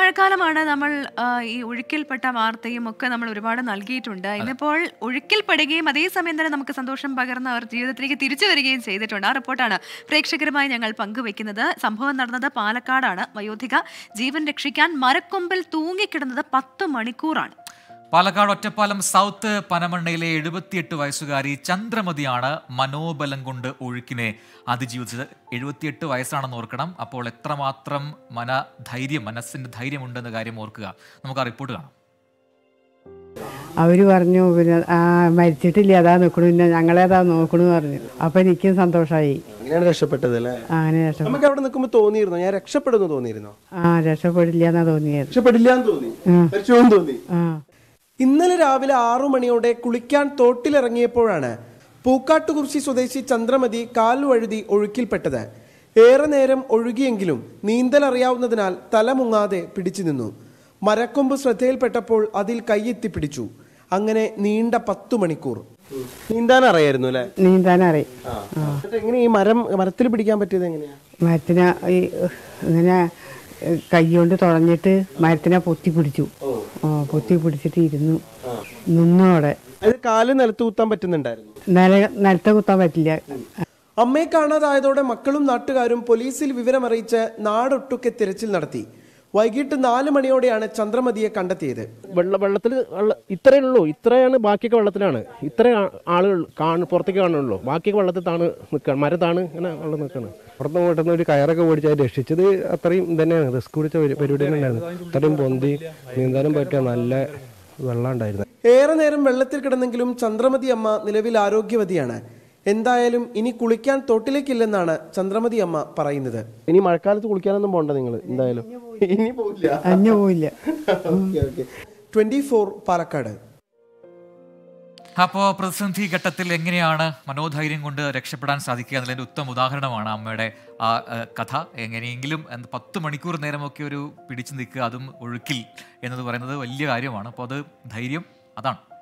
മഴക്കാലമാണ് നമ്മൾ ആ, ഈ ഒഴുക്കിൽപ്പെട്ട വാർത്തയും ഒക്കെ നമ്മൾ ഒരുപാട് നൽകിയിട്ടുണ്ട് ഇന്നിപ്പോൾ ഒഴുക്കിൽപ്പെടുകയും അതേസമയം തന്നെ നമുക്ക് സന്തോഷം പകർന്ന് അവർ ജീവിതത്തിലേക്ക് തിരിച്ചു വരികയും ചെയ്തിട്ടുണ്ട് ആ റിപ്പോർട്ടാണ് പ്രേക്ഷകരുമായി ഞങ്ങൾ പങ്കുവെക്കുന്നത് സംഭവം നടന്നത് പാലക്കാടാണ് വയോധിക ജീവൻ രക്ഷിക്കാൻ മരക്കൊമ്പിൽ തൂങ്ങിക്കിടന്നത് പത്ത് മണിക്കൂറാണ് പാലക്കാട് ഒറ്റപ്പാലം സൗത്ത് പനമണ്ണയിലെ എഴുപത്തിയെട്ട് വയസ്സുകാരി ചന്ദ്രമതിയാണ് മനോബലം കൊണ്ട് ഒഴുക്കിനെ അതിജീവിച്ചത് എഴുപത്തിയെട്ട് വയസ്സാണെന്ന് ഓർക്കണം അപ്പോൾ എത്രമാത്രം മനധൈര്യം മനസ്സിന്റെ ധൈര്യമുണ്ടെന്ന കാര്യം ഓർക്കുക നമുക്ക് ആ റിപ്പോർട്ട് കാണാം അവർ പറഞ്ഞു പിന്നെ ആ മരിച്ചിട്ടില്ല അതാ നിൽക്കണു പിന്നെ ഞങ്ങളേതാ നോക്കണു പറഞ്ഞു അപ്പം എനിക്കും സന്തോഷമായി അങ്ങനെയാണ് രക്ഷപ്പെട്ടത് അല്ലേ അങ്ങനെ രക്ഷ നമുക്ക് അവിടെ നിൽക്കുമ്പോൾ തോന്നിയിരുന്നോ ഞാൻ രക്ഷപ്പെടുന്നു തോന്നിയിരുന്നോ ആ രക്ഷപ്പെടില്ല എന്നാ തോന്നിയത് രക്ഷപ്പെടില്ല എന്ന് തോന്നി മരിച്ചുപോകും തോന്നി ആ ഇന്നലെ രാവിലെ ആറു മണിയോടെ കുളിക്കാൻ തോട്ടിലിറങ്ങിയപ്പോഴാണ് പൂക്കാട്ടുകുറിശി സ്വദേശി ചന്ദ്രമതി കാൽ വഴുതി ഒഴുക്കിൽപ്പെട്ടത് ഏറെ നേരം ഒഴുകിയെങ്കിലും നീന്തൽ അറിയാവുന്നതിനാൽ തല മുങ്ങാതെ പിടിച്ചു നിന്നു മരക്കൊമ്പ് ശ്രദ്ധയിൽപ്പെട്ടപ്പോൾ അതിൽ കൈയെത്തി പിടിച്ചു അങ്ങനെ നീണ്ട പത്തു മണിക്കൂർ നീന്താൻ അറിയായിരുന്നു അല്ലേ നീന്താനറിയും എങ്ങനെ ഈ മരം മരത്തിൽ പിടിക്കാൻ പറ്റിയത് എങ്ങനെയാ മരത്തിനെ ഈ ഇങ്ങനെ കൈ കൊണ്ട് തുഴഞ്ഞിട്ട് മരത്തിനെ പൊത്തി പിടിച്ചു ആ പൊത്തി പിടിച്ചിട്ട് ഇരുന്നു നിന്നു അവിടെ അത് കാല് നിലത്ത് കുത്താൻ പറ്റുന്നുണ്ടായിരുന്നു നില നിലത്തെ കുത്താൻ പറ്റില്ല അമ്മയെ കാണാതായതോടെ മക്കളും നാട്ടുകാരും പോലീസിൽ വിവരമറിയിച്ച് നാടൊട്ടുക്കെ തിരച്ചിൽ നടത്തി വൈകിട്ട് നാല് മണിയോടെയാണ് ചന്ദ്രമതിയെ കണ്ടെത്തിയത് വെള്ള വെള്ളത്തിൽ വെള്ള- ഇത്രയേ ഉള്ളൂ ഇത്രയാണ് ബാക്കിയൊക്കെ വെള്ളത്തിലാണ് ഇത്ര ആളുകൾ കാണു പുറത്തേക്ക് കാണുള്ളൂ ബാക്കിയൊക്കെ വെള്ളത്തിൽ താണ് നിൽക്കണം മരത്താണ് ഇങ്ങനെ വെള്ളം നിൽക്കണം പുറത്ത് പോയിട്ടുന്ന ഒരു കയറൊക്കെ ഓടിച്ച് അത് രക്ഷിച്ചത് അത്രയും തന്നെയാണ് റിസ്ക് പിടിച്ച പരി- പരിപാടി തന്നെ ഉണ്ടായിരുന്നു അത്രയും പൊന്തി നീന്താനും പറ്റിയ നല്ല വെള്ളം ഉണ്ടായിരുന്നു ഏറെ നേരം വെള്ളത്തിൽ കിടന്നെങ്കിലും ചന്ദ്രമതി അമ്മ നിലവിൽ ആരോഗ്യവതിയാണ് എന്തായാലും ഇനി കുളിക്കാൻ തോട്ടിലേക്കില്ലെന്നാണ് ചന്ദ്രമതി അമ്മ പറയുന്നത് ഇനി മഴക്കാലത്ത് കുളിക്കാനൊന്നും പോണ്ട നിങ്ങൾ എന്തായാലും ഇനി പോയില്ല അഞ്ഞു പോയില്ല ട്വന്റി ഫോർ പാലക്കാട് അപ്പോൾ പ്രതിസന്ധി ഘട്ടത്തിൽ എങ്ങനെയാണ് മനോധൈര്യം കൊണ്ട് രക്ഷപ്പെടാൻ സാധിക്കുക എന്നതിൻ്റെ ഉത്തമ ഉദാഹരണമാണ് അമ്മയുടെ ആ ആ, കഥ എങ്ങനെയെങ്കിലും എന്ത് പത്ത് മണിക്കൂർ നേരമൊക്കെ ഒരു പിടിച്ചു നിൽക്കുക അതും ഒഴുക്കിൽ എന്നത് പറയുന്നത് വലിയ കാര്യമാണ് അപ്പോൾ അത് ധൈര്യം അതാണ്